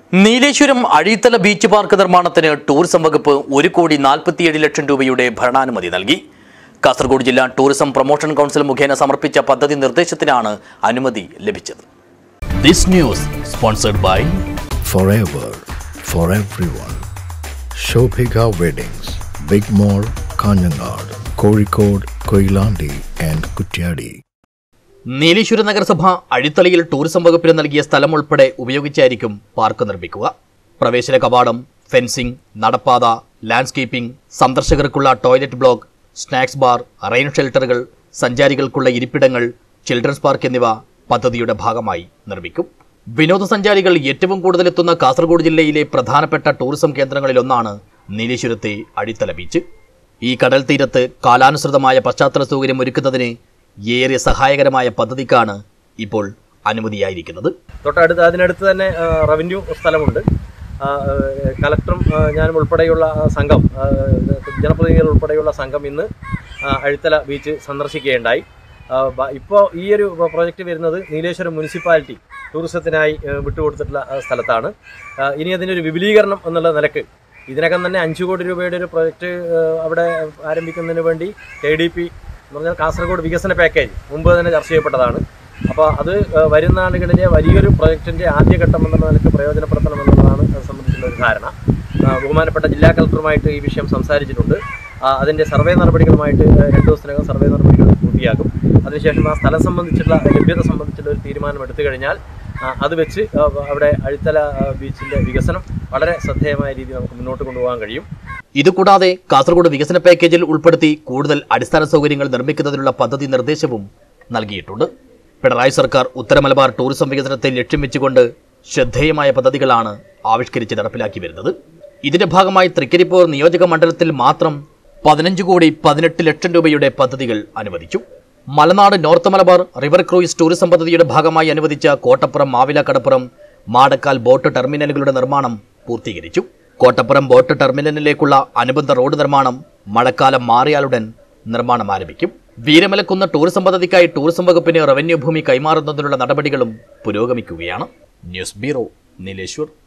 Nileshwaram Azhithala beach park നിർമ്മാണത്തിന് tourism വകുപ്പ് ഒരു കോടി നാൽപ്പത്തിയേഴ് ലക്ഷം രൂപയുടെ ഭരണാനുമതി നൽകി കാസർഗോഡ് ജില്ലാ ടൂറിസം പ്രൊമോഷൻ കൗൺസിൽ മുഖേന സമർപ്പിച്ച പദ്ധതി നിർദ്ദേശത്തിനാണ് അനുമതി ലഭിച്ചത് this news sponsored by forever for everyone. Shobhika Weddings, Big Mall, Kanjangad, Kozhikode, Koilandi and Kutyadi. Nileshwar നഗരസഭ അഴിത്തലയിൽ ടൂറിസം വകുപ്പിന് നൽകിയ സ്ഥലം ഉൾപ്പെടെ ഉപയോഗിച്ചായിരിക്കും പാർക്ക് നിർമ്മിക്കുക പ്രവേശന കവാടം ഫെൻസിംഗ് നടപ്പാത ലാൻഡ്സ്കേപ്പിംഗ് സന്ദർശകർക്കുള്ള toilet block snacks bar rain ഷെൽട്ടറുകൾ സഞ്ചാരികൾക്കുള്ള ഇരിപ്പിടങ്ങൾ ചിൽഡ്രൻസ് പാർക്ക് എന്നിവ പദ്ധതിയുടെ ഭാഗമായി നിർമ്മിക്കും വിനോദസഞ്ചാരികൾ ഏറ്റവും കൂടുതൽ എത്തുന്ന കാസർഗോഡ് ജില്ലയിലെ പ്രധാനപ്പെട്ട ടൂറിസം കേന്ദ്രങ്ങളിലൊന്നാണ് നീലേശ്വരത്തെ അഴിത്തല ബീച്ച് ഈ കടൽ തീരത്ത് കാലാനുസൃതമായ പശ്ചാത്തല സൗകര്യം ഒരുക്കുന്നതിന് ഏറെ സഹായകരമായ പദ്ധതിക്കാണ് ഇപ്പോൾ അനുമതിയായിരിക്കുന്നത് തൊട്ടടുത്ത് അതിനടുത്ത് തന്നെ ആ, റവന്യൂ സ്ഥലമുണ്ട് ആ, ആ, കലക്ടറും ആ, ഞാനും ഉൾപ്പെടെയുള്ള ആ, സംഘം ആ, ജനപ്രതിനിധികൾ ഉൾപ്പെടെയുള്ള സംഘം ഇന്ന് ആ, അഴുത്തല ബീച്ച് സന്ദർശിക്കുകയുണ്ടായി ആ, ബ- ഇപ്പോൾ ഈ ഒരു പ്രോജക്റ്റ് വരുന്നത് നീലേശ്വരം മുനിസിപ്പാലിറ്റി ടൂറിസത്തിനായി ആ, വിട്ടുകൊടുത്തിട്ടുള്ള ആ, സ്ഥലത്താണ് ആ, ഇനി അതിൻ്റെ ഒരു വിപുലീകരണം എന്നുള്ള നിലക്ക് ഇതിനകം തന്നെ അഞ്ച് കോടി രൂപയുടെ ഒരു പ്രോജക്റ്റ് ആ, അവിടെ ആരംഭിക്കുന്നതിന് വേണ്ടി കെ ഡി പി എന്ന് പറഞ്ഞാൽ കാസർഗോഡ് വികസന പാക്കേജ് മുമ്പ് തന്നെ ചർച്ച ചെയ്യപ്പെട്ടതാണ് അപ്പോൾ അത് ഏഹ്, വരുന്ന ആളുകളിലെ വലിയൊരു പ്രൊജക്ടിൻ്റെ ആദ്യഘട്ടം എന്നുള്ള നിലക്ക് പ്രയോജനപ്പെടുത്തണമെന്നുള്ളതാണ് അത് സംബന്ധിച്ചുള്ള ഒരു ധാരണ ആ, ബഹുമാനപ്പെട്ട ജില്ലാ കളക്ടറുമായിട്ട് ഈ വിഷയം സംസാരിച്ചിട്ടുണ്ട് ആ, അതിൻ്റെ സർവേ നടപടികളുമായിട്ട് ഏഹ്, രണ്ട് ദിവസത്തിനകം സർവേ നടപടികൾ പൂർത്തിയാക്കും അതിനുശേഷം ആ സ്ഥലം സംബന്ധിച്ചുള്ള ലഭ്യത സംബന്ധിച്ചുള്ള ഒരു തീരുമാനം എടുത്തു കഴിഞ്ഞാൽ ആ, അത് വെച്ച് ആ, അവിടെ അഴുത്തല ആ, ബീച്ചിൻ്റെ വികസനം വളരെ ശ്രദ്ധേയമായ രീതിയിൽ നമുക്ക് മുന്നോട്ട് കൊണ്ടുപോകാൻ കഴിയും ഇതുകൂടാതെ കാസർഗോഡ് വികസന പാക്കേജിൽ ഉൾപ്പെടുത്തി കൂടുതൽ അടിസ്ഥാന സൗകര്യങ്ങൾ നിർമ്മിക്കുന്നതിനുള്ള പദ്ധതി നിർദ്ദേശവും നൽകിയിട്ടുണ്ട് പിണറായി സർക്കാർ ഉത്തര മലബാർ ടൂറിസം വികസനത്തെ ലക്ഷ്യം വെച്ചുകൊണ്ട് ശ്രദ്ധേയമായ പദ്ധതികളാണ് ആവിഷ്കരിച്ച് നടപ്പിലാക്കി വരുന്നത് ഇതിന്റെ ഭാഗമായി തൃക്കരിപ്പൂർ നിയോജക മണ്ഡലത്തിൽ മാത്രം പതിനഞ്ച് കോടി പതിനെട്ട് ലക്ഷം രൂപയുടെ പദ്ധതികൾ അനുവദിച്ചു Malanad north Malabar river cruise tourism പദ്ധതിയുടെ ഭാഗമായി അനുവദിച്ച കോട്ടപ്പുറം മാവില കടപ്പുറം മാടക്കാൽ ബോട്ട് ടെർമിനലുകളുടെ നിർമ്മാണം പൂർത്തീകരിച്ചു കോട്ടപ്പുറം ബോട്ട് ടെർമിനലിലേക്കുള്ള അനുബന്ധ റോഡ് നിർമ്മാണം മഴക്കാലം മാറിയാലുടൻ നിർമ്മാണം ആരംഭിക്കും വീരമലക്കുന്ന് ടൂറിസം പദ്ധതിക്കായി ടൂറിസം വകുപ്പിന് റവന്യൂ ഭൂമി കൈമാറുന്നതിനുള്ള നടപടികളും പുരോഗമിക്കുകയാണ് ന്യൂസ് ബ്യൂറോ നീലേശ്വർ